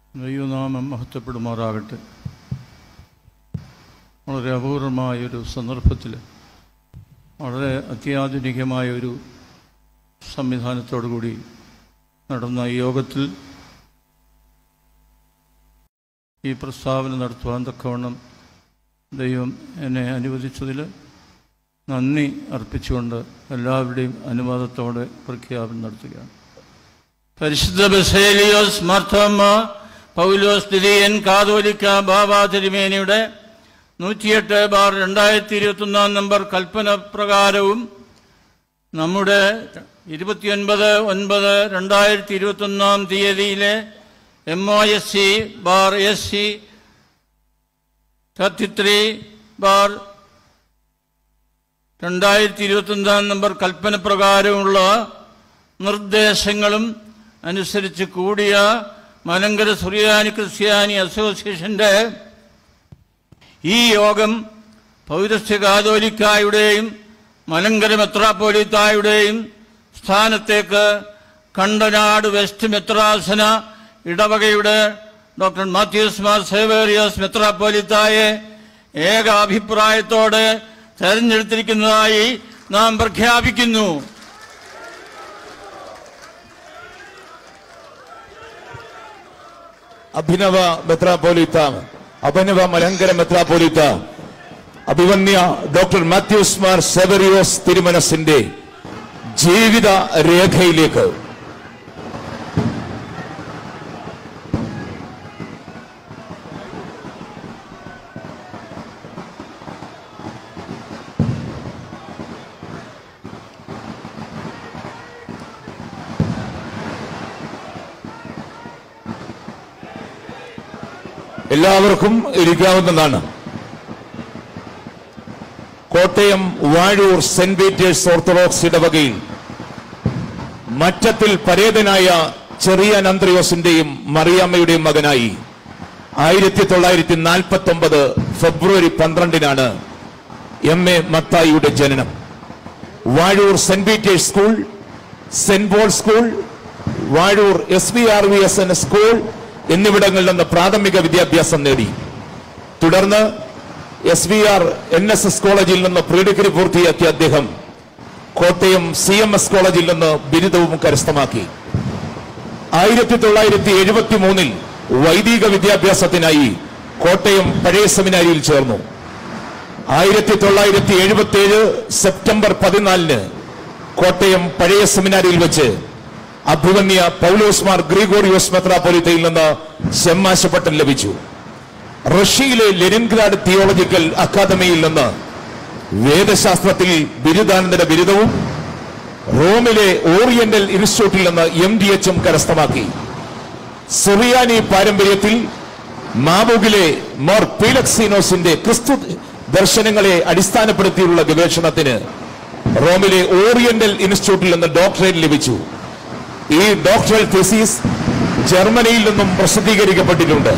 ദൈവനാമം മഹത്വപ്പെടുമാറാകട്ടെ വളരെ അപൂർവമായൊരു സന്ദർഭത്തിൽ വളരെ അത്യാധുനികമായ ഒരു സംവിധാനത്തോടു കൂടി നടന്ന ഈ യോഗത്തിൽ ഈ പ്രസ്താവന നടത്തുവാൻ തക്കവണ്ണം ദൈവം എന്നെ അനുവദിച്ചതിൽ നന്ദി അർപ്പിച്ചുകൊണ്ട് എല്ലാവരുടെയും അനുവാദത്തോടെ പ്രഖ്യാപനം നടത്തുകയാണ് പരിശുദ്ധ ബസേലിയോസ് മാർത്തോമ്മ പൗലോസ് ദിദിയൻ കാതോലിക്ക ബാബ തിരുമേനിയുടെ നൂറ്റിയെട്ട് ബാർ രണ്ടായിരത്തി ഇരുപത്തൊന്നാം നമ്പർ കൽപ്പന പ്രകാരവും നമ്മുടെ ഇരുപത്തിയൊൻപത് ഒൻപത് രണ്ടായിരത്തി ഇരുപത്തൊന്നാം തീയതിയിലെ M O S C bar S C thirty three bar രണ്ടായിരത്തി ഇരുപത്തൊന്നാം നമ്പർ കൽപ്പന പ്രകാരമുള്ള നിർദ്ദേശങ്ങളും അനുസരിച്ച് കൂടിയ മലങ്കര സുറിയാനി ക്രിസ്ത്യാനി അസോസിയേഷന്റെ ഈ യോഗം പൗരസ്ത്യ കാതോലിക്കായുടെയും മലങ്കര മെത്രാപ്പോലിത്തായുടെയും സ്ഥാനത്തേക്ക് കണ്ടനാട് വെസ്റ്റ് മെത്രാസന ഇടവകയുടെ ഡോക്ടർ മാത്യൂസ് മാർ സേവേറിയോസ് മെത്രാപ്പോലിത്തായെ ഏക അഭിപ്രായത്തോടെ തെരഞ്ഞെടുത്തിരിക്കുന്നതായി നാം പ്രഖ്യാപിക്കുന്നു അഭിനവ മെത്രാപോലിത്ത അഭിനവ മലങ്കര മെത്രാപോലിത്ത അഭിവന്യ ഡോക്ടർ മാത്യൂസ് മാർ സെവറിയോസ് തിരുമനസിന്റെ ജീവിത രേഖയിലേക്ക് എല്ലാവർക്കും ഇരിക്കാവുന്നതാണ് Kottayam Vazhoor saint Peter's orthodox ഇടവകയിൽ മറ്റത്തിൽ പരേതനായ ചെറിയ നന്ത്രയോസിന്റെയും മറിയാമ്മയുടെയും മകനായി ആയിരത്തി തൊള്ളായിരത്തി നാൽപ്പത്തി ഒമ്പത് ഫെബ്രുവരി പന്ത്രണ്ടിനാണ് എം എ മത്തായിയുടെ ജനനം Vazhoor saint Peter's school saint Paul school Vazhoor S B R V S N school എന്നിവിടങ്ങളിൽ നിന്ന് പ്രാഥമിക വിദ്യാഭ്യാസം നേടി തുടർന്ന് S B R N S S കോളേജിൽ നിന്ന് പ്രീ ഡിഗ്രി പൂർത്തിയാക്കിയ അദ്ദേഹം കോട്ടയം സി എം എസ് കോളേജിൽ നിന്ന് ബിരുദവും കരസ്ഥമാക്കി ആയിരത്തി തൊള്ളായിരത്തി എഴുപത്തി മൂന്നിൽ വൈദിക വിദ്യാഭ്യാസത്തിനായി കോട്ടയം പഴയ സെമിനാരിയിൽ ചേർന്നു ആയിരത്തി തൊള്ളായിരത്തി എഴുപത്തി ഏഴ് സെപ്റ്റംബർ പതിനാലിന് കോട്ടയം പഴയ സെമിനാരിയിൽ വെച്ച് അഭിമന്യ പൗലോസ് മാർ ഗ്രിഗോറിയോസ് മെത്രാപ്പൊലിത്തയിൽ നിന്ന് ഷെമ്മാശപ്പട്ടം ലഭിച്ചു റഷ്യയിലെ ലെനിൻഗ്രാഡ് തിയോളജിക്കൽ അക്കാദമിയിൽ നിന്ന് വേദശാസ്ത്രത്തിൽ ബിരുദാനന്തര ബിരുദവും റോമിലെ ഓറിയന്റൽ ഇൻസ്റ്റിറ്റ്യൂട്ടിൽ നിന്ന് എം ഡി എച്ചും കരസ്ഥമാക്കി സുറിയാനി പാരമ്പര്യത്തിൽ മാബുഗിലെ മോർ പീലക്സീനോസിന്റെ ക്രിസ്തു ദർശനങ്ങളെ അടിസ്ഥാനപ്പെടുത്തിയുള്ള ഗവേഷണത്തിന് റോമിലെ ഓറിയന്റൽ ഇൻസ്റ്റിറ്റ്യൂട്ടിൽ നിന്ന് ഡോക്ടറേറ്റ് ലഭിച്ചു ഈ ഡോക്ടറൽ തീസീസ് ജർമ്മനിയിൽ നിന്നും പ്രസിദ്ധീകരിക്കപ്പെട്ടിട്ടുണ്ട്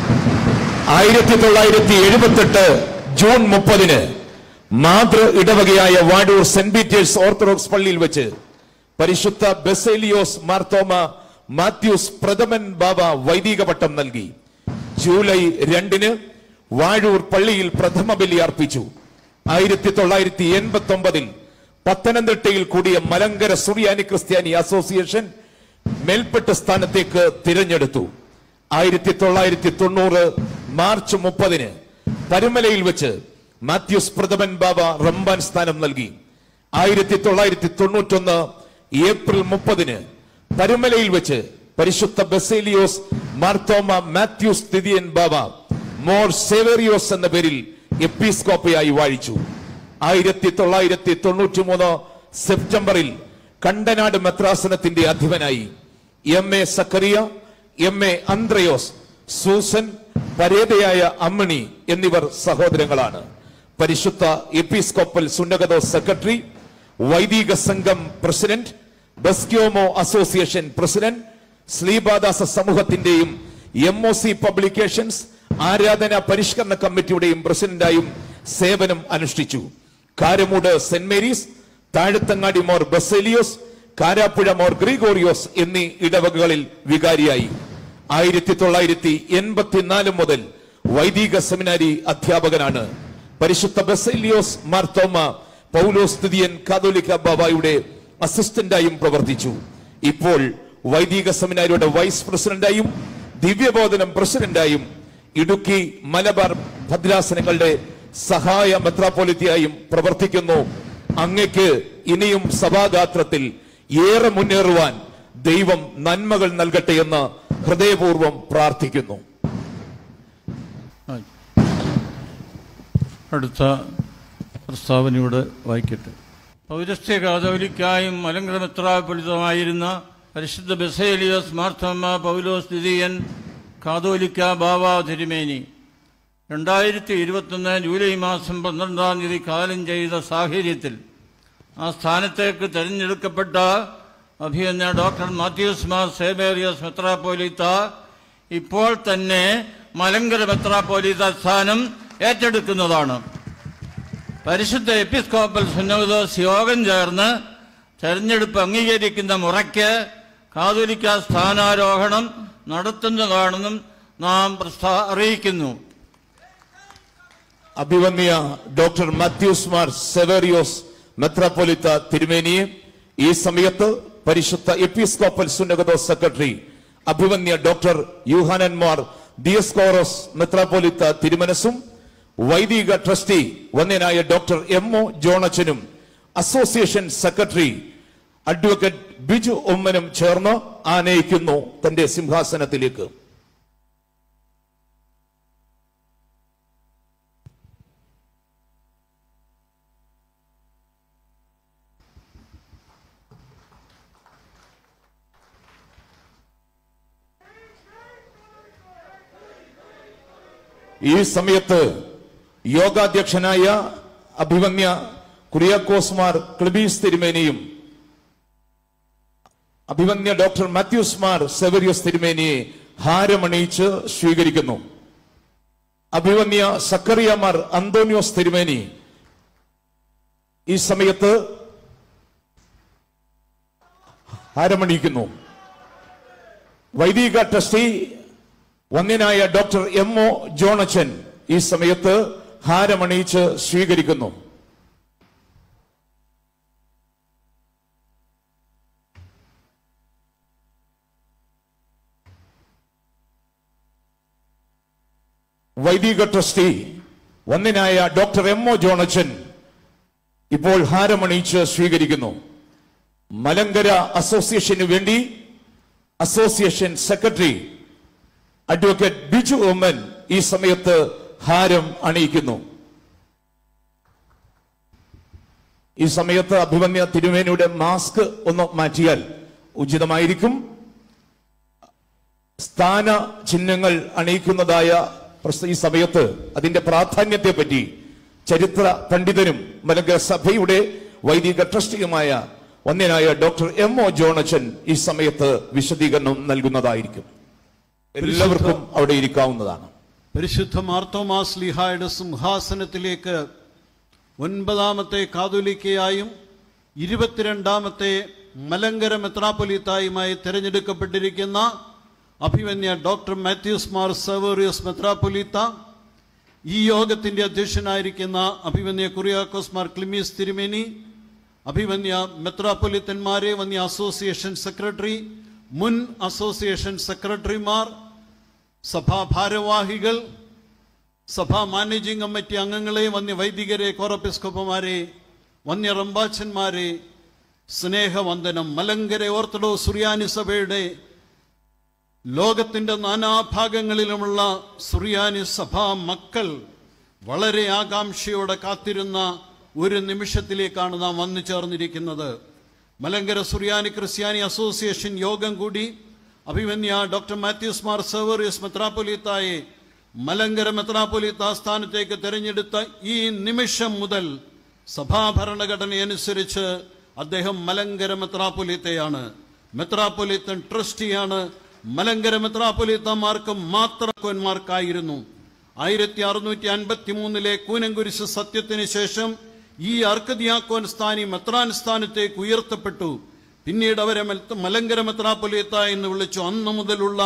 ആയിരത്തി തൊള്ളായിരത്തി എഴുപത്തെട്ട് ജൂൺ മുപ്പതിന് മാതൃ ഇടവകയായ വാടൂർ സെന്റ് പീറ്റേഴ്സ് ഓർത്തഡോക്സ് പള്ളിയിൽ വെച്ച് പരിശുദ്ധ ബെസേലിയോസ് മാർത്തോമ മാത്യൂസ് പ്രഥമൻ ബാബ വൈദിക പട്ടം നൽകി ജൂലൈ രണ്ടിന് വാഴൂർ പള്ളിയിൽ പ്രഥമ ബലി അർപ്പിച്ചു ആയിരത്തി തൊള്ളായിരത്തി എൺപത്തി ഒമ്പതിൽ പത്തനംതിട്ടയിൽ കൂടിയ മലങ്കര സുറിയാനി ക്രിസ്ത്യാനി അസോസിയേഷൻ മേൽപ്പെട്ട സ്ഥാനത്തേക്ക് തിരഞ്ഞെടുത്തു ആയിരത്തി തൊള്ളായിരത്തി തൊണ്ണൂറ് മാർച്ച് മുപ്പതിന് പരുമലയിൽ വെച്ച് മാത്യൂസ് പ്രഥമൻ ബാബ റംബാൻ സ്ഥാനം നൽകി ആയിരത്തി തൊള്ളായിരത്തി തൊണ്ണൂറ്റൊന്ന് ഏപ്രിൽ മുപ്പതിന് പരുമലയിൽ വെച്ച് പരിശുദ്ധ ബസേലിയോസ് മാർത്തോമ മാത്യൂസ് തിതിയൻ ബാബ മോർ സേവേറിയോസ് എന്ന പേരിൽ എപ്പീസ്കോപ്പയായി വാഴിച്ചു ആയിരത്തി തൊള്ളായിരത്തി തൊണ്ണൂറ്റി മൂന്ന് സെപ്റ്റംബറിൽ കണ്ടനാട് മെത്രാസനത്തിന്റെ അധിപനായി M A Zacharia M A Andrayos Susan പരേതയായ അമ്മിണി എന്നിവർ സഹോദരങ്ങളാണ് പരിശുദ്ധ എപ്പിസ്കോപ്പൽ സുന്നകതോ സെക്രട്ടറി വൈദിക സംഘം പ്രസിഡന്റ് ബസ്ക്യോമോ അസോസിയേഷൻ പ്രസിഡന്റ് സ്ലീബാദാസ സമൂഹത്തിന്റെയും എം ഒ സി പബ്ലിക്കേഷൻസ് ആരാധന പരിഷ്കരണ കമ്മിറ്റിയുടെയും പ്രസിഡന്റായും സേവനം അനുഷ്ഠിച്ചു കാരമൂട് സെന്റ് മേരീസ് താഴത്തങ്ങാടി മോർ ബസേലിയോസ് കാരാപ്പുഴ മോർ ഗ്രിഗോറിയോസ് എന്നീ ഇടവകകളിൽ വികാരിയായി ആയിരത്തി തൊള്ളായിരത്തി എൺപത്തിനാല് മുതൽ വൈദിക സെമിനാരി അധ്യാപകനാണ് പരിശുദ്ധ ബെസേലിയോസ് മാർത്തോമ പൗലോസ് തുതിയൻ കാതോലിക്ക ബാബായുടെ അസിസ്റ്റന്റായും പ്രവർത്തിച്ചു ഇപ്പോൾ വൈദിക സെമിനാരിയുടെ വൈസ് പ്രസിഡന്റായും ദിവ്യബോധനം പ്രസിഡന്റായും ഇടുക്കി മലബാർ ഭദ്രാസനങ്ങളുടെ സഹായ മെത്രാപ്പോലിത്തയായും പ്രവർത്തിക്കുന്നു അങ്ങയ്ക്ക് ഇനിയും സഭാഗാത്രത്തിൽ ഏറെ മുന്നേറുവാൻ ദൈവം നന്മകൾ നൽകട്ടെ എന്ന് ഹൃദയപൂർവ്വം പ്രാർത്ഥിക്കുന്നു ആയി. അടുത്ത പ്രസ്താവനയോട് വായിക്കട്ടെ പൗരസ്ത്യ കാതോലിക്കായും മലങ്കര മെത്രാപൊലിതമായിരുന്ന പരിശുദ്ധ ബെസേലിയോസ് മാർത്തോമ പൗലോസ് ദ്വിതീയൻ കാതോലിക്ക ബാവ തിരുമേനി രണ്ടായിരത്തി ഇരുപത്തൊന്ന് ജൂലൈ മാസം പന്ത്രണ്ടാം തീയതി കാലം ചെയ്ത സാഹചര്യത്തിൽ ആ സ്ഥാനത്തേക്ക് തെരഞ്ഞെടുക്കപ്പെട്ട അഭിയന്ന ഡോക്ടർ മാത്യൂസ് മാർ സേബേറിയസ് മെത്രാപ്പോലീത്ത ഇപ്പോൾ തന്നെ മലങ്കര മെത്രാപ്പോലീത്ത സ്ഥാനം ഏറ്റെടുക്കുന്നതാണ് പരിശുദ്ധ എപ്പിസ്കോപ്പൽ സുന്നോദോസ് യോഗം ചേർന്ന് തെരഞ്ഞെടുപ്പ് അംഗീകരിക്കുന്ന മുറയ്ക്ക് കാതോലിക്ക സ്ഥാനാരോഹണം നടത്തുന്നതാണെന്നും നാം പ്രസ്താ അറിയിക്കുന്നു അഭിവന്യ ഡോക്ടർ മാത്യൂസ് മാർ സെവേറിയോസ് മെത്രാപ്പൊലിത്ത തിരുമേനിയെ ഈ സമയത്ത് പരിശുദ്ധ എപ്പിസ്കോപ്പൽ സുന്നകദോ സെക്രട്ടറി അഭിവന്യ ഡോക്ടർ യൂഹാനന്മാർ ദിയസ്കോറോസ് മെത്രാപ്പൊലിത്ത തിരുമനസും വൈദിക ട്രസ്റ്റി വന്യനായ ഡോക്ടർ എം ഒ ജോണച്ചനും അസോസിയേഷൻ സെക്രട്ടറി അഡ്വക്കേറ്റ് ബിജു ഉമ്മനും ചേർന്ന് ആനയിക്കുന്നു തന്റെ സിംഹാസനത്തിലേക്ക് ഈ സമയത്ത് യോഗാധ്യക്ഷനായ അഭിവന്യ കുര്യാക്കോസ്മാർ ക്ലിബീസ് തിരുമേനിയും അഭിവന്യ ഡോക്ടർ മാത്യൂസ് മാർ സെവരിയസ് തിരുമേനിയെ ഹാരമണിയിച്ച് സ്വീകരിക്കുന്നു അഭിവന്യ സക്കറിയമാർ അന്തോണിയോസ് തിരുമേനി ഈ സമയത്ത് ഹാരമണിയിക്കുന്നു വൈദിക ട്രസ്റ്റി വന്യനായ ഡോക്ടർ എം ഒ ജോണച്ചൻ ഈ സമയത്ത് ഹാരമണിയിച്ച് സ്വീകരിക്കുന്നു വൈദിക ട്രസ്റ്റി വന്യനായ ഡോക്ടർ എം ഒ ജോണച്ചൻ ഇപ്പോൾ ഹാരമണിയിച്ച് സ്വീകരിക്കുന്നു മലങ്കര അസോസിയേഷന് വേണ്ടി association secretary advocate Biju Oommen ഈ സമയത്ത് ഹാരം അണിയിക്കുന്നു ഈ സമയത്ത് അഭിമന്യ തിരുമേനിയുടെ മാസ്ക് ഒന്ന് മാറ്റിയാൽ ഉചിതമായിരിക്കും സ്ഥാന ചിഹ്നങ്ങൾ അണിയിക്കുന്നതായ പ്രസ്ത- ഈ സമയത്ത് അതിന്റെ പ്രാധാന്യത്തെ പറ്റി ചരിത്ര പണ്ഡിതനും മലങ്കര സഭയുടെ വൈദിക ട്രസ്റ്റിയുമായ വന്യനായ ഡോക്ടർ എം ഒ ജോണച്ചൻ ഈ സമയത്ത് വിശദീകരണം നൽകുന്നതായിരിക്കും എല്ലാവർക്കും അവിടെ ഇരിക്കാവുന്നതാണ് പരിശുദ്ധ മാർത്തോമാസ് ലിഹായുടെ സിംഹാസനത്തിലേക്ക് ഒൻപതാമത്തെ കാതോലിക്കയായും ഇരുപത്തിരണ്ടാമത്തെ മലങ്കര മെത്രാപ്പൊലീത്തായുമായി തിരഞ്ഞെടുക്കപ്പെട്ടിരിക്കുന്ന അഭിമന്യ ഡോക്ടർ മാത്യൂസ് മാർ സവേറിയസ് മെത്രാപ്പൊലീത്ത ഈ യോഗത്തിന്റെ അധ്യക്ഷനായിരിക്കുന്ന അഭിമന്യ കുറിയാക്കോസ് മാർ ക്ലിമീസ് തിരുമേനി അഭിമന്യ മെത്രാപ്പൊലിത്തന്മാരെ വന്യ അസോസിയേഷൻ സെക്രട്ടറി മുൻ അസോസിയേഷൻ സെക്രട്ടറിമാർ സഭാ ഭാരവാഹികൾ സഭാ മാനേജിംഗ് കമ്മിറ്റി അംഗങ്ങളെ വന്യ വൈദികരെ കോറപ്പിസ്കോപ്പമാരെ വന്യ റമ്പാച്ചന്മാരെ സ്നേഹവന്ദനം മലങ്കര ഓർത്തഡോക്സ് സുറിയാനി സഭയുടെ ലോകത്തിന്റെ നാനാഭാഗങ്ങളിലുമുള്ള സുറിയാനി സഭാ മക്കൾ വളരെ ആകാംക്ഷയോടെ കാത്തിരുന്ന ഒരു നിമിഷത്തിലേക്കാണ് നാം വന്നു ചേർന്നിരിക്കുന്നത് മലങ്കര സുറിയാനി ക്രിസ്ത്യാനി അസോസിയേഷൻ യോഗം കൂടി അഭിമന്യ ഡോക്ടർ മാത്യൂസ് മാർ സെവേറിയസ് മെത്രാപ്പൊലീത്തായെ മലങ്കര മെത്രാപ്പൊലീത്ത സ്ഥാനത്തേക്ക് തെരഞ്ഞെടുത്ത ഈ നിമിഷം മുതൽ സഭാ ഭരണഘടന അനുസരിച്ച് അദ്ദേഹം മലങ്കര മെത്രാപ്പൊലീത്തയാണ് മെത്രാപ്പൊലീത്തൻ ട്രസ്റ്റിയാണ് മലങ്കര മെത്രാപ്പൊലീത്തമാർക്ക് മാത്രമായിരുന്നു ആയിരത്തി അറുന്നൂറ്റി അൻപത്തി മൂന്നിലെ കൂനംകുരിശ് സത്യത്തിന് ശേഷം ഈ അർക്കദിയാക്കോൻ സ്ഥാനി മെത്രാൻ സ്ഥാനത്തേക്ക് ഉയർത്തപ്പെട്ടു പിന്നീട് അവരെ മെൽ- മലങ്കര മെത്രാപ്പൊലീത്ത എന്ന് വിളിച്ചു അന്നു മുതലുള്ള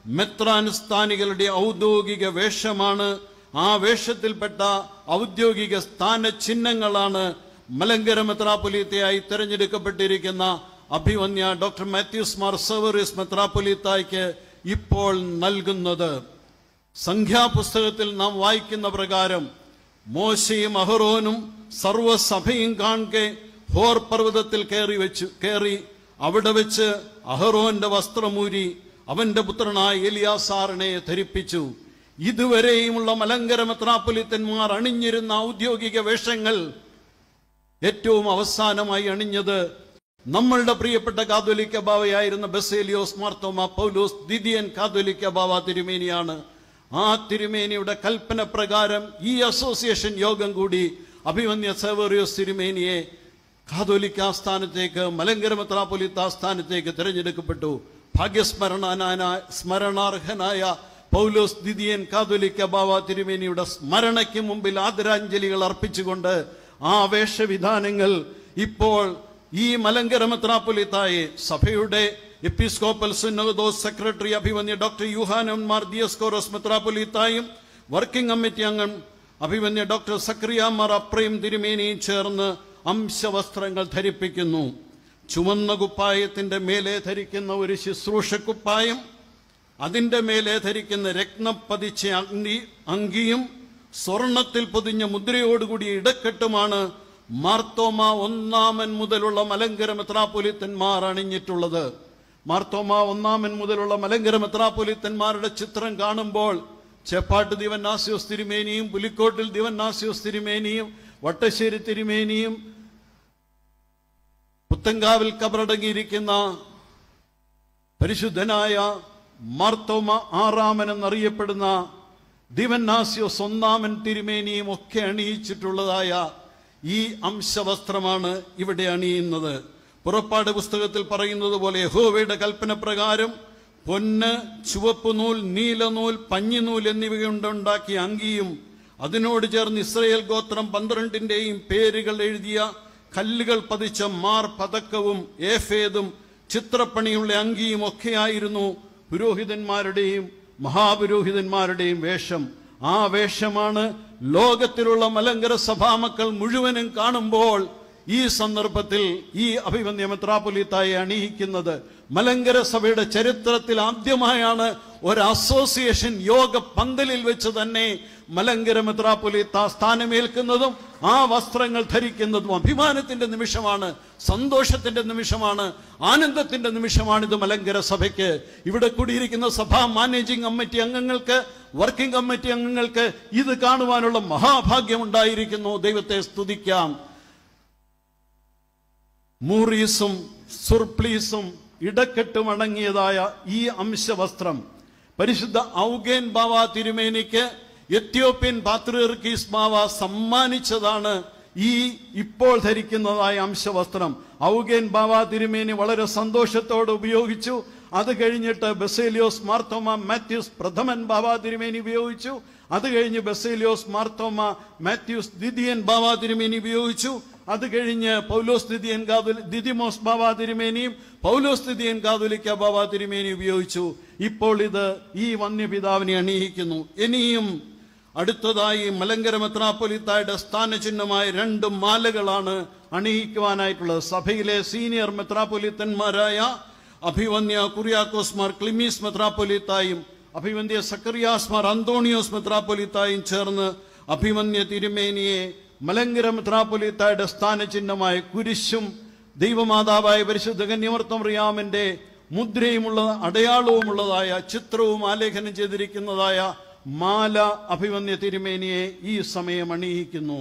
മെത്രാനുസ്ഥാനികളുടെ ഔദ്യോഗിക വേഷമാണ് ആ വേഷത്തിൽപ്പെട്ട ഔദ്യോഗിക സ്ഥാന ചിഹ്നങ്ങളാണ് മലങ്കര മെത്രാപ്പൊലീത്തയായി തിരഞ്ഞെടുക്കപ്പെട്ടിരിക്കുന്ന അഭിവന്യ ഡോക്ടർ മാത്യൂസ് മാർ സെവറിസ് മെത്രാപ്പൊലീത്തായ്ക്ക് ഇപ്പോൾ നൽകുന്നത് സംഖ്യാപുസ്തകത്തിൽ നാം വായിക്കുന്ന പ്രകാരം മോശയും അഹറോനും സർവസഭയും കാൺകെ ഹോർ പർവ്വതത്തിൽ കയറി വെച്ചു കയറി അവിടെ വെച്ച് അഹറോന്റെ വസ്ത്രമൂരി അവന്റെ പുത്രനായ എലിയാസാറിനെ ധരിപ്പിച്ചു ഇതുവരെയുമുള്ള മലങ്കര മെത്രാപ്പൊലിത്തന്മാർ അണിഞ്ഞിരുന്ന ഔദ്യോഗിക വേഷങ്ങൾ ഏറ്റവും അവസാനമായി അണിഞ്ഞത് നമ്മളുടെ പ്രിയപ്പെട്ട കാതോലിക്ക ബാവയായിരുന്ന ബസേലിയോസ് മാർത്തോമ പൗലോസ് ദിദിയൻ കാതോലിക്ക ബാവ തിരുമേനിയാണ് ആ തിരുമേനിയുടെ കൽപ്പന പ്രകാരം ഈ അസോസിയേഷൻ യോഗം കൂടി അഭിമന്യ സേവറിയോസ് തിരുമേനിയെ കാതോലിക്ക സ്ഥാനത്തേക്ക് മലങ്കര മെത്രാപ്പൊലിത്ത സ്ഥാനത്തേക്ക് തിരഞ്ഞെടുക്കപ്പെട്ടു ഭാഗ്യസ്മരണാന സ്മരണാർഹനായ പൗലോസ് ദിദിയൻ കാതോലിക്ക ബാവ തിരുമേനിയുടെ സ്മരണയ്ക്ക് മുമ്പിൽ ആദരാഞ്ജലികൾ അർപ്പിച്ചുകൊണ്ട് ആ വേഷവിധാനങ്ങൾ ഇപ്പോൾ ഈ മലങ്കര മെത്രാപ്പൊലിത്തായെ സഭയുടെ എപ്പിസ്കോപ്പൽ സുന്നോദോസ് സെക്രട്ടറി അഭിമന്യ ഡോക്ടർ യുഹാനൻ മാർ ദിയസ്കോറോസ് മെത്രാപ്പൊലിത്തായും വർക്കിംഗ് കമ്മിറ്റി അംഗം അഭിമന്യ ഡോക്ടർ സക്രിയ മാർ അപ്രയും തിരുമേനിയും ചേർന്ന് അംശവസ്ത്രങ്ങൾ ധരിപ്പിക്കുന്നു ചുവന്ന കുപ്പായത്തിന്റെ മേലെ ധരിക്കുന്ന ഒരു ശുശ്രൂഷ കുപ്പായം അതിന്റെ മേലെ ധരിക്കുന്ന രത്നം പതിച്ച അങ്കി അങ്കിയും സ്വർണത്തിൽ പൊതിഞ്ഞ മുദ്രയോടുകൂടിയ ഇടക്കെട്ടുമാണ് മാർത്തോമ ഒന്നാമൻ മുതലുള്ള മലങ്കര മെത്രാപ്പൊലിത്തന്മാർ അണിഞ്ഞിട്ടുള്ളത് മാർത്തോമ ഒന്നാമൻ മുതലുള്ള മലങ്കര മെത്രാപ്പൊലിത്തന്മാരുടെ ചിത്രം കാണുമ്പോൾ ചേപ്പാട്ട് ദിവന്നാസ്യോസ് തിരുമേനിയും പുലിക്കോട്ടിൽ ദിവന്നാസ്യോസ് തിരുമേനിയും വട്ടശ്ശേരി തിരുമേനിയും പുത്തങ്കാവിൽ കബറടങ്ങിയിരിക്കുന്ന പരിശുദ്ധനായ മാർത്തോമ ആറാമൻ എന്നറിയപ്പെടുന്ന ദിവന്നാസ്യോസ് ഒന്നാമൻ തിരുമേനിയും ഒക്കെ അണിയിച്ചിട്ടുള്ളതായ ഈ അംശവസ്ത്രമാണ് ഇവിടെ അണിയുന്നത് പുറപ്പാട് പുസ്തകത്തിൽ പറയുന്നത് പോലെ യഹോവയുടെ കൽപ്പന പ്രകാരം പൊന്ന് ചുവപ്പ് നൂൽ നീലനൂൽ പഞ്ഞിനൂൽ എന്നിവ കൊണ്ടുണ്ടാക്കിയ അങ്കിയും അതിനോട് ചേർന്ന് ഇസ്രയേൽ ഗോത്രം പന്ത്രണ്ടിന്റെയും പേരുകൾ എഴുതിയ കല്ലുകൾ പതിച്ച മാർ പതക്കവും ഏഫേദും ചിത്രപ്പണിയുള്ള അങ്കിയും ഒക്കെയായിരുന്നു പുരോഹിതന്മാരുടെയും മഹാപുരോഹിതന്മാരുടെയും വേഷം ആ വേഷമാണ് ലോകത്തിലുള്ള മലങ്കര സഭാമക്കൾ മുഴുവനും കാണുമ്പോൾ ഈ സന്ദർഭത്തിൽ ഈ അഭിമന്യ മെത്രാപ്പൊലീത്തായെ അണിയിക്കുന്നത് മലങ്കര സഭയുടെ ചരിത്രത്തിൽ ആദ്യമായാണ് ഒരു അസോസിയേഷൻ യോഗ പന്തലിൽ വെച്ച് തന്നെ മലങ്കര മെത്രാപ്പൊലീത്ത സ്ഥാനമേൽക്കുന്നതും ആ വസ്ത്രങ്ങൾ ധരിക്കുന്നതും അഭിമാനത്തിന്റെ നിമിഷമാണ് സന്തോഷത്തിന്റെ നിമിഷമാണ് ആനന്ദത്തിന്റെ നിമിഷമാണ് ഇത് മലങ്കര സഭയ്ക്ക് ഇവിടെ കൂടിയിരിക്കുന്ന സഭാ മാനേജിംഗ് കമ്മിറ്റി അംഗങ്ങൾക്ക് വർക്കിംഗ് കമ്മിറ്റി അംഗങ്ങൾക്ക് ഇത് കാണുവാനുള്ള മഹാഭാഗ്യം ഉണ്ടായിരിക്കുന്നു ദൈവത്തെ സ്തുതിക്കാം മൂറീസും സുർപ്ലീസും ഇടക്കെട്ടും അടങ്ങിയതായ ഈ അംശവസ്ത്രം പരിശുദ്ധ ഔഗേൻ ബാവ തിരുമേനിക്ക് എത്യോപ്യൻ പാത്രീർക്കീസ് ബാവ സമ്മാനിച്ചതാണ് ഈ ഇപ്പോൾ ധരിക്കുന്നതായ അംശവസ്ത്രം ഔഗേൻ ബാവ തിരുമേനി വളരെ സന്തോഷത്തോടെ ഉപയോഗിച്ചു അത് കഴിഞ്ഞിട്ട് ബസേലിയോസ് മാർത്തോമ മാത്യൂസ് പ്രഥമൻ ബാബ തിരുമേനി ഉപയോഗിച്ചു അത് കഴിഞ്ഞ് ബസേലിയോസ് മാർത്തോമ മാത്യൂസ് ദിദിയൻ ബാബ തിരുമേനി ഉപയോഗിച്ചു അത് കഴിഞ്ഞ് പൗലോസ് ദിദിയൻ കാതുൽ ദിദിമോസ് ബാബ തിരുമേനിയും പൗലോസ് ദിദിയൻ കാതുലിക്ക ബാബ തിരുമേനി ഉപയോഗിച്ചു ഇപ്പോൾ ഇത് ഈ വന്യപിതാവിനെ അണിയിക്കുന്നു ഇനിയും അടുത്തതായി മലങ്കര മെത്രാപ്പൊലിത്തായുടെ സ്ഥാനചിഹ്നമായ രണ്ട് മാലകളാണ് അണിയിക്കുവാനായിട്ടുള്ളത് സഭയിലെ സീനിയർ മെത്രാപ്പൊലിത്തന്മാരായ അഭിവന്യ കുറിയാക്കോസ് മാർ ക്ലിമീസ് മെത്രാപ്പൊലിത്തായും അഭിവന്യ സക്കറിയാസ് മാർ അന്തോണിയോസ് മെത്രാപ്പൊലിത്തായും ചേർന്ന് അഭിമന്യ തിരുമേനിയെ മലങ്കര മെത്രാപ്പൊലിത്തായുടെ സ്ഥാനചിഹ്നമായ കുരിശും ദൈവമാതാവായ പരിശുദ്ധ കന്യമർത്തം റിയാമിന്റെ മുദ്രയുമുള്ള അടയാളവുമുള്ളതായ ചിത്രവും ആലേഖനം ചെയ്തിരിക്കുന്നതായ മാല അഭിമന്യ തിരുമേനിയെ ഈ സമയം അണിയിക്കുന്നു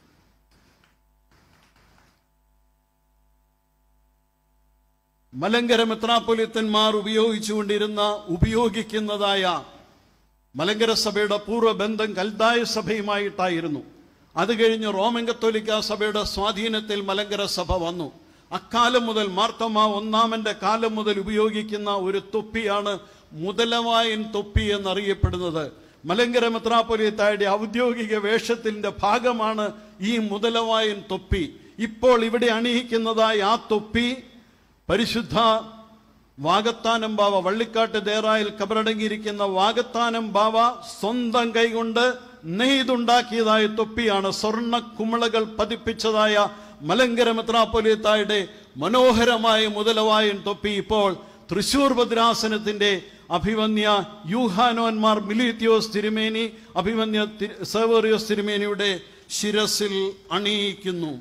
മലങ്കര മെത്രാപ്പൊലിത്തന്മാർ ഉപയോഗിച്ചുകൊണ്ടിരുന്ന ഉപയോഗിക്കുന്നതായ മലങ്കര സഭയുടെ പൂർവ്വബന്ധം കൽദായ സഭയുമായിട്ടായിരുന്നു അത് കഴിഞ്ഞ് റോമൻ കത്തോലിക്ക സഭയുടെ സ്വാധീനത്തിൽ മലങ്കര സഭ വന്നു അക്കാലം മുതൽ മാർത്തോമ ഒന്നാമന്റെ കാലം മുതൽ ഉപയോഗിക്കുന്ന ഒരു തൊപ്പിയാണ് മുതലവായൻ തൊപ്പി എന്നറിയപ്പെടുന്നത് മലങ്കര മെത്രാപ്പൊലിത്തായുടെ ഔദ്യോഗിക വേഷത്തിന്റെ ഭാഗമാണ് ഈ മുതലവായൻ തൊപ്പി ഇപ്പോൾ ഇവിടെ അണിയിക്കുന്നതായ ആ തൊപ്പി പരിശുദ്ധ വാഗത്താനം ബാവ വള്ളിക്കാട്ട് ദേറായിൽ കബറടങ്ങിയിരിക്കുന്ന വാഗത്താനം ബാവ സ്വന്തം കൈകൊണ്ട് നെയ്തുണ്ടാക്കിയതായ തൊപ്പിയാണ് സ്വർണ്ണ കുമിളകൾ പതിപ്പിച്ചതായ മലങ്കര മെത്രാപ്പൊലിത്തായുടെ മനോഹരമായ മുതലവായൻ തൊപ്പി ഇപ്പോൾ തൃശൂർ ഭദ്രാസനത്തിന്റെ അഭിവന്യ യൂഹാനോന്മാർ മിലീത്തിയോസ് തിരുമേനി അഭിവന്യ തി- സേവേറിയോസ് തിരുമേനിയുടെ ശിരസിൽ അണിയിക്കുന്നു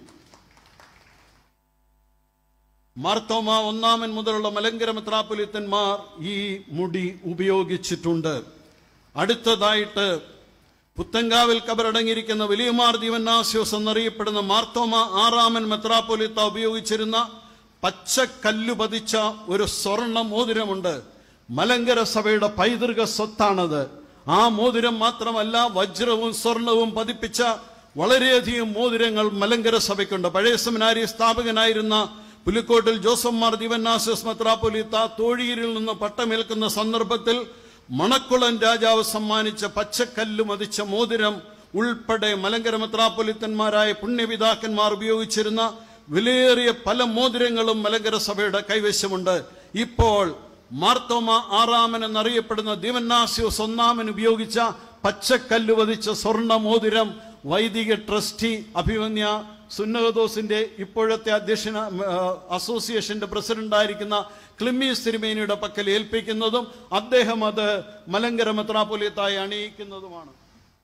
മാർത്തോമ ഒന്നാമൻ മുതലുള്ള മലങ്കര മെത്രാപ്പൊലിത്തന്മാർ ഈ മുടി ഉപയോഗിച്ചിട്ടുണ്ട് അടുത്തതായിട്ട് പുത്തങ്കാവിൽ കബറടങ്ങിയിരിക്കുന്ന വലിയമാർ ദീവന്നാസ്യോസ് എന്നറിയപ്പെടുന്ന മാർത്തോമ ആറാമൻ മെത്രാപ്പൊലിത്ത ഉപയോഗിച്ചിരുന്ന പച്ചക്കല്ലു പതിച്ച ഒരു സ്വർണ്ണ മോതിരമുണ്ട് മലങ്കര സഭയുടെ പൈതൃക സ്വത്താണത് ആ മോതിരം മാത്രമല്ല വജ്രവും സ്വർണവും പതിപ്പിച്ച വളരെയധികം മോതിരങ്ങൾ മലങ്കര സഭയ്ക്കുണ്ട് പഴയ സെമിനാരി സ്ഥാപകനായിരുന്ന പുലിക്കോട്ടിൽ ജോസഫ് മാർ ദിവന്നാസസ് മെത്രാപ്പൊലിത്ത തോഴിയിരിൽ നിന്ന് പട്ടമേൽക്കുന്ന സന്ദർഭത്തിൽ മണക്കുളൻ രാജാവ് സമ്മാനിച്ച പച്ചക്കല്ല് മതിച്ച മോതിരം ഉൾപ്പെടെ മലങ്കര മെത്രാപ്പൊലിത്തന്മാരായ പുണ്യപിതാക്കന്മാർ ഉപയോഗിച്ചിരുന്ന വിലയേറിയ പല മോതിരങ്ങളും മലങ്കര സഭയുടെ കൈവശമുണ്ട് ഇപ്പോൾ മാർത്തോമ ആറാമൻ എന്നറിയപ്പെടുന്ന ദിവന്നാസ്യോസ് ഒന്നാമൻ ഉപയോഗിച്ച പച്ചക്കല്ല് വധിച്ച സ്വർണ്ണ മോതിരം വൈദിക ട്രസ്റ്റി അഭിമന്യ സുന്നഹദോസിന്റെ ഇപ്പോഴത്തെ അധ്യക്ഷന ആ, അസോസിയേഷന്റെ പ്രസിഡന്റായിരിക്കുന്ന ക്ലിമ്മീസ് തിരുമേനിയുടെ പക്കൽ ഏൽപ്പിക്കുന്നതും അദ്ദേഹം അത് മലങ്കര മെത്രാപ്പൊലിയത്തായി അണിയിക്കുന്നതുമാണ്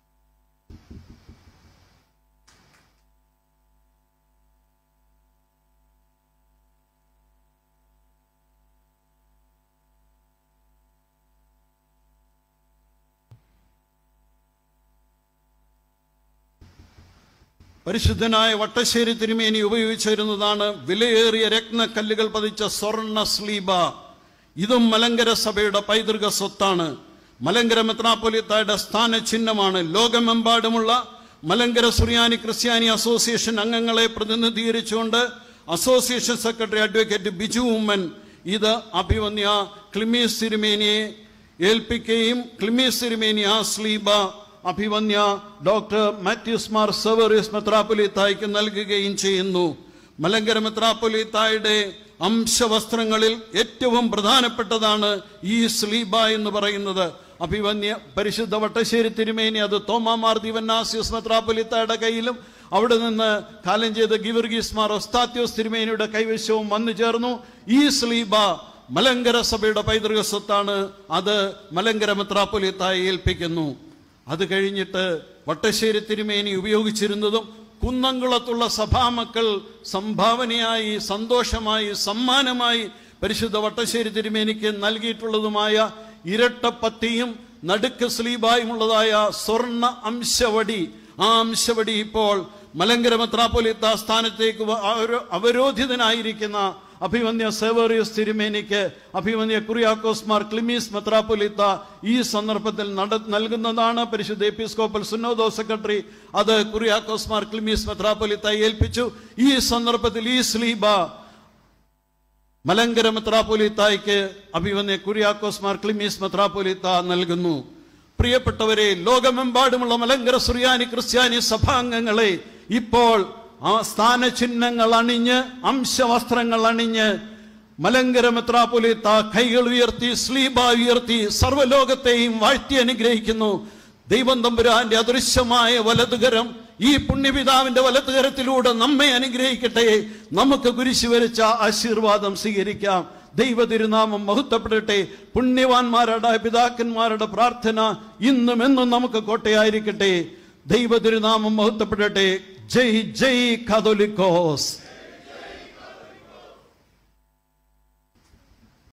പരിശുദ്ധനായ വട്ടശ്ശേരി തിരുമേനി ഉപയോഗിച്ചിരുന്നതാണ് വിലയേറിയ രത്നക്കല്ലുകൾ പതിച്ച സ്വർണ്ണ സ്ലീബ ഇതും മലങ്കര സഭയുടെ പൈതൃക സ്വത്താണ് മലങ്കര മെത്രാപ്പൊലിത്തായുടെ സ്ഥാന ചിഹ്നമാണ് ലോകമെമ്പാടുമുള്ള മലങ്കര സുറിയാനി ക്രിസ്ത്യാനി അസോസിയേഷൻ അംഗങ്ങളെ പ്രതിനിധീകരിച്ചുകൊണ്ട് association secretary advocate Biju Oommen ഇത് അഭിവന്യ ക്ലിമീസ് തിരുമേനിയെ ഏൽപ്പിക്കുകയും ക്ലിമീസ് തിരുമേനി ആ സ്ലീബ അഭിവന്യ ഡോക്ടർ മാത്യൂസ് മാർ സെവറിയസ് മെത്രാപ്പൊലിത്തായ്ക്ക് നൽകുകയും ചെയ്യുന്നു മലങ്കര മെത്രാപ്പൊലിത്തായുടെ അംശവസ്ത്രങ്ങളിൽ ഏറ്റവും പ്രധാനപ്പെട്ടതാണ് ഈ സ്ലീബ എന്ന് പറയുന്നത് അഭിവന്യ പരിശുദ്ധ വട്ടശ്ശേരി തിരുമേനി അത് തോമാമാർ ദിവന്നാസ്യൂസ് മെത്രാപ്പൊലിത്തായുടെ കയ്യിലും അവിടെ നിന്ന് കാലം ചെയ്ത ഗിവർഗീസ് മാർ ഒസ്താത്യോസ് തിരുമേനിയുടെ കൈവശവും വന്നു ചേർന്നു ഈ സ്ലീബ മലങ്കര സഭയുടെ പൈതൃക സ്വത്താണ് അത് മലങ്കര മെത്രാപ്പൊലിത്തായി ഏൽപ്പിക്കുന്നു അത് കഴിഞ്ഞിട്ട് വട്ടശ്ശേരി തിരുമേനി ഉപയോഗിച്ചിരുന്നതും കുന്നംകുളത്തുള്ള സഭാമക്കൾ സംഭാവനയായി സന്തോഷമായി സമ്മാനമായി പരിശുദ്ധ വട്ടശ്ശേരി തിരുമേനിക്ക് നൽകിയിട്ടുള്ളതുമായ ഇരട്ടപ്പത്തിയും നടുക്ക് സ്ലീബായുമുള്ളതായ സ്വർണ്ണ അംശവടി ആ അംശവടി ഇപ്പോൾ മലങ്കര മെത്രാപ്പൊലിത്ത സ്ഥാനത്തേക്ക് വ- അവരോ- അവരോധിതനായിരിക്കുന്ന അഭിമന്യ സേവേറിയസ് തിരുമേനിക്ക് അഭിമന്യ കുറിയാക്കോസ് മാർ ക്ലിമീസ് മെത്രാപ്പൊലിത്ത ഈ സന്ദർഭത്തിൽ നട നൽകുന്നതാണ് പരിശുദ്ധ എപ്പിസ്കോപ്പൽ സുന്നോദോ സെക്രട്ടറി അത് കുറിയാക്കോസ് മാർ ക്ലിമീസ് മെത്രാപ്പൊലിത്ത ഏൽപ്പിച്ചു ഈ സന്ദർഭത്തിൽ ഈ സ്ലീബ മലങ്കര മെത്രാപ്പൊലിത്തായ്ക്ക് അഭിമന്യ കുര്യാക്കോസ് മാർ ക്ലിമീസ് മെത്രാപ്പൊലിത്ത നൽകുന്നു പ്രിയപ്പെട്ടവരെ ലോകമെമ്പാടുമുള്ള മലങ്കര സുറിയാനി ക്രിസ്ത്യാനി സഭാംഗങ്ങളെ ഇപ്പോൾ ആ സ്ഥാനചിഹ്നങ്ങൾ അണിഞ്ഞ് അംശവസ്ത്രങ്ങൾ അണിഞ്ഞ് മലങ്കര മെത്രാപ്പൊലിത്ത കൈകൾ ഉയർത്തി സ്ലീബ ഉയർത്തി സർവ്വലോകത്തെയും വാഴ്ത്തി അനുഗ്രഹിക്കുന്നു ദൈവം തമ്പുരാന്റെ അദൃശ്യമായ വലതുകരം ഈ പുണ്യപിതാവിന്റെ വലതുകരത്തിലൂടെ നമ്മെ അനുഗ്രഹിക്കട്ടെ നമുക്ക് കുരിശു വരച്ച ആശീർവാദം സ്വീകരിക്കാം ദൈവ തിരുനാമം മഹത്വപ്പെടട്ടെ പുണ്യവാന്മാരുടെ പിതാക്കന്മാരുടെ പ്രാർത്ഥന ഇന്നും എന്നും നമുക്ക് കോട്ടയായിരിക്കട്ടെ ദൈവ തിരുനാമം മഹത്വപ്പെടട്ടെ ജയ് ജയ് കാതോലിക്കോസ്